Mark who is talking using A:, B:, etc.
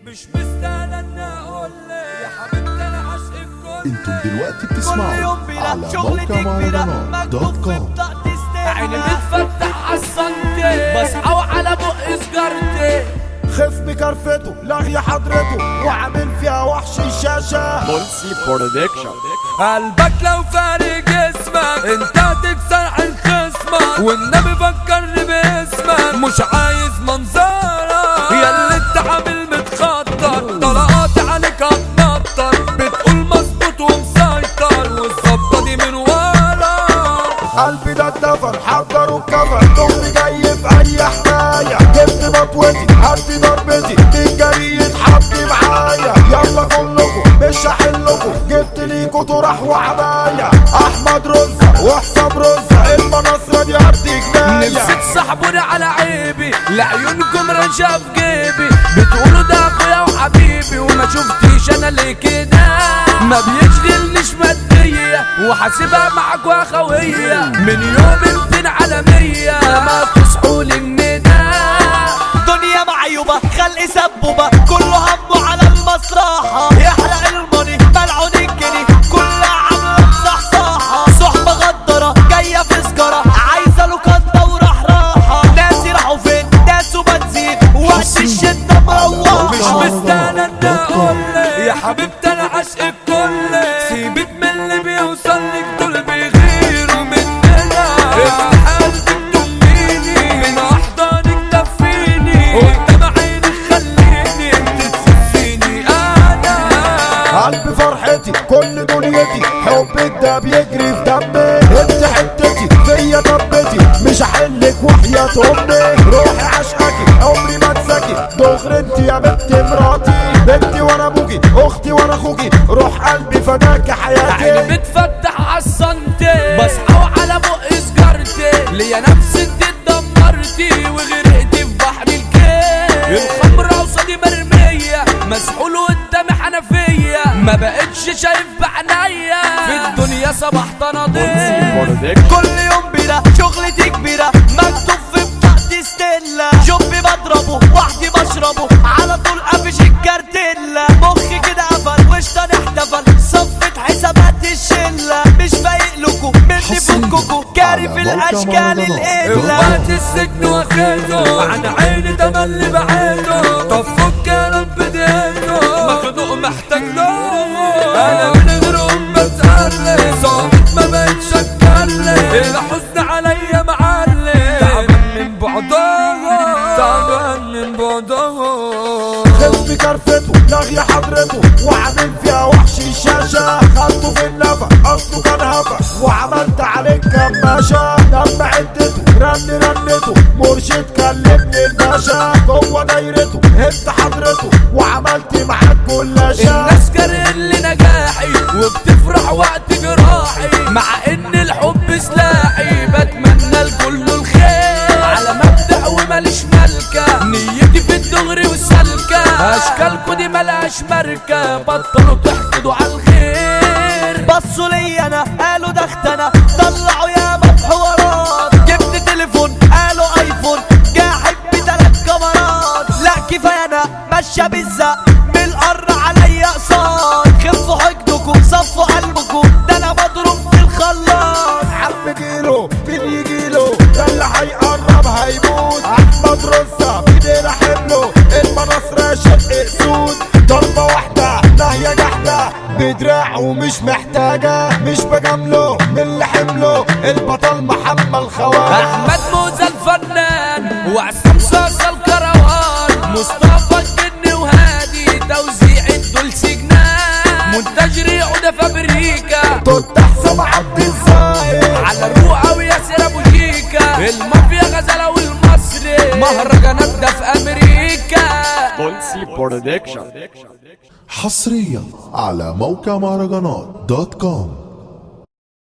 A: مش مستاهله اني اقول لك يا حبيبتي انا عاشق الكل
B: انتم دلوقتي
C: كل
B: بتسمعوا
C: يوم بلا
B: على
C: شغلتي
B: موقع
C: كبيرة
B: مهرجانات دوت
C: مكتوب في
B: كوم
C: بطاقة استلام
A: عيني بتفتح عالسنتي بصحى وعلى بق سجارتي
D: خف بكرفته لاغي حضرته وعامل فيها وحش الشاشة
A: قلبك لو فارق جسمك انت هتكسر عن خصمك والنبي فكرني باسمك مش عايز منظرك يا اللي انت عامل متخطر طلقاتي عليك هتنطر بتقول مظبوط ومسيطر والظبطه دي من ورا
D: قلبي ده اتدفن حضروا الكفن ضمي جاي في اي حكاية جبت مطوتي هدي ضربتي مين جاي يتحدي معايا يلا كلكم مش هحلكم جبت ليكوا طرح وعباية احمد رزة وحساب رزة المناصرة دي ارض
A: نفسي
D: جناية
A: تصاحبوني على عيبي لعيونكم رشا في جيبي بتقولوا ده اخويا وحبيبي وما شفتيش انا ليه كده ما بيشغلنيش مادية وحاسبها معاك واخوية من يوم 200 على 100 ما تصحوا لي الندى
C: دنيا معيوبة خلق سبوبة كله همه على المصلحة يحرق الماني ملعون الجنيه كلها عاملة صحصاحة صحبة غدرة جاية في سجارة عايزة لوكاندا وراح راحة ناس راحوا فين ناس وبنزين وقت الشدة مروحة
A: مش مستاهلة اني اقولك يا حبيبتي انا عاشق الكل سيبك من اللي بيوصلك دول بيغيروا مننا افتح قلبك تميني من احضانك دفيني قدام عينك خليني انت تخصيني انا
D: قلبي فرحتي كل دنيتي حبك ده بيجري في دمي انت حتتي فيا طبتي مش هحلك وحياة امي روحي عشقكي عمري ما انساكي دغري انت يا بنت مراتي بنتي وانا ابوكي اختي وانا اخوكي روح قلبي فداك
A: عيني
D: حياتي
A: بتفتح عالسنتي بصحى وعلى بق سجارتي ليا نفسي انت اتدمرتي وغرقتي في بحر الكيل الخمرة قصادي مرمية مسحول قدامي حنفية ما بقتش شايف بعينيا في الدنيا صبحت انا ضيع
C: كل يوم بلا شغلتي كبيرة مكتوب في بطاقتي ستيلا جوبي بضربه وحدي بشربه على طول قافش الكارتيلا مخي كده قفل وشطان احتفل صفت حسابات الشلة مش فايق لكم مني فككوا كاري في
B: على موقع
C: الاشكال
B: مهرجانات.
C: القلة
A: وقت السجن واخده عن عيني تملي بعيده طب فك يا رب دينه مخنوق محتاج له انا من غيرهم بتقلب صامت ما بقتش اتكلم الحزن عليا معلم تعبان من بعدها تعبان من بعدها
D: خصمي كرفته لاغي حضرته وعامل فيها وحش الشاشة خدته في النفق اصله كان هفا وعملت عليك كماشة لما عدته رن رنته مرشد كلمني الباشا جوه دايرته انت حضرته وعملت معاك كل شيء
A: الناس كاره لي نجاحي وبتفرح وقت جراحي مع ان الحب سلاحي بتمنى لكل الخير على مبدأ وماليش ملكة نيتي في الدغري والسلكة اشكالكوا دي ملهاش ماركة بطلوا تحقدوا على الخير
C: بصوا لي انا قالوا ده اختنا طلعوا يا حوارات جبت تليفون قالوا ايفون جاحد بتلات كاميرات لا كفايه انا ماشيه بالزق من القر عليا اقساط خفوا حقدكم صفوا قلبكم ده انا بضرب في الخلاط
D: عم جيله مين يجيله ده اللي هيقرب هيموت احمد رزة بايدينا حمله المناصرة شق اسود ضربة واحدة ناهية جحدة بدراع ومش محتاجة مش بجامله من اللي حمله البطل محمد خوان
A: احمد موزة الفنان وعصام صاصة الكروان مصطفى الجن وهادي توزيع الدول سجنان منتج ريعو ده فابريكا
D: توت حسام عبد الظاهر
A: على الروقة وياسر ابو شيكا المافيا غزالة والمصري مهرجانات ده في امريكا
B: حصريا على موقع مهرجانات دوت كوم